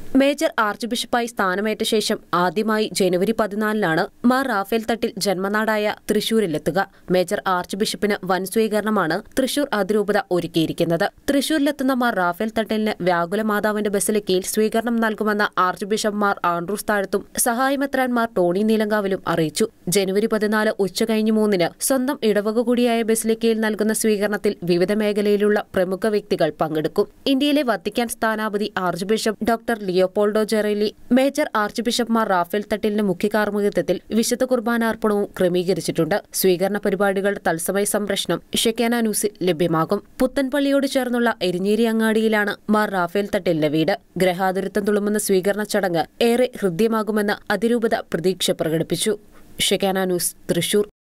major arch ബിഷപ്പായി സ്ഥാനമേറ്റ ശേഷം ആദ്യമായി ജനുവരി പതിനാലിനാണ് Mar Rafale തട്ടിൽ ജന്മനാടായ തൃശൂരിലെത്തുക മേജർ ആർച്ച് ബിഷപ്പിന് വൻ സ്വീകരണമാണ് തൃശൂർ അതിരൂപത ഒരുക്കിയിരിക്കുന്നത് തൃശൂരിലെത്തുന്ന മാർ റാഫേൽ തട്ടിലിന് വ്യാകുല മാതാവിന്റെ ബസിലിക്കയിൽ സ്വീകരണം നൽകുമെന്ന ആർച്ച് ബിഷപ്പ് മാർ ആൻഡ്രൂസ് താഴത്തും സഹായമെത്രാൻമാർ ടോണി നീലങ്കാവിലും അറിയിച്ചു ജനുവരി പതിനാല് ഉച്ചകഴിഞ്ഞ് മൂന്നിന് സ്വന്തം ഇടവക കൂടിയായ ബസിലിക്കയിൽ നൽകുന്ന സ്വീകരണത്തിൽ വിവിധ മേഖലയിലുള്ള പ്രമുഖ വ്യക്തികൾ പങ്കെടുക്കും ഇന്ത്യയിലെ വത്തിക്കാൻ സ്ഥാനാപതി archbishop doctor Leopoldo Girelli major ആർച്ച് ബിഷപ്പ്മാർ റാഫേൽ തട്ടിലിന്റെ മുഖ്യ കാർമ്മികത്വത്തിൽ വിശുദ്ധ കുർബാന അർപ്പണവും ക്രമീകരിച്ചിട്ടുണ്ട് സ്വീകരണ പരിപാടികളുടെ തത്സമയ സംപ്രേഷണം ഷെക്കാന ന്യൂസിൽ ലഭ്യമാകും പുത്തൻപള്ളിയോട് ചേർന്നുള്ള എരിഞ്ഞേരി അങ്ങാടിയിലാണ് മാർ റാഫേൽ തട്ടിലിന്റെ വീട് ഗ്രഹാതുരത്വം തുളുമ്പുന്ന സ്വീകരണ ചടങ്ങ് ഏറെ ഹൃദ്യമാകുമെന്ന് അതിരൂപത പ്രതീക്ഷ പ്രകടിപ്പിച്ചു ഷെക്കാന ന്യൂസ് തൃശൂർ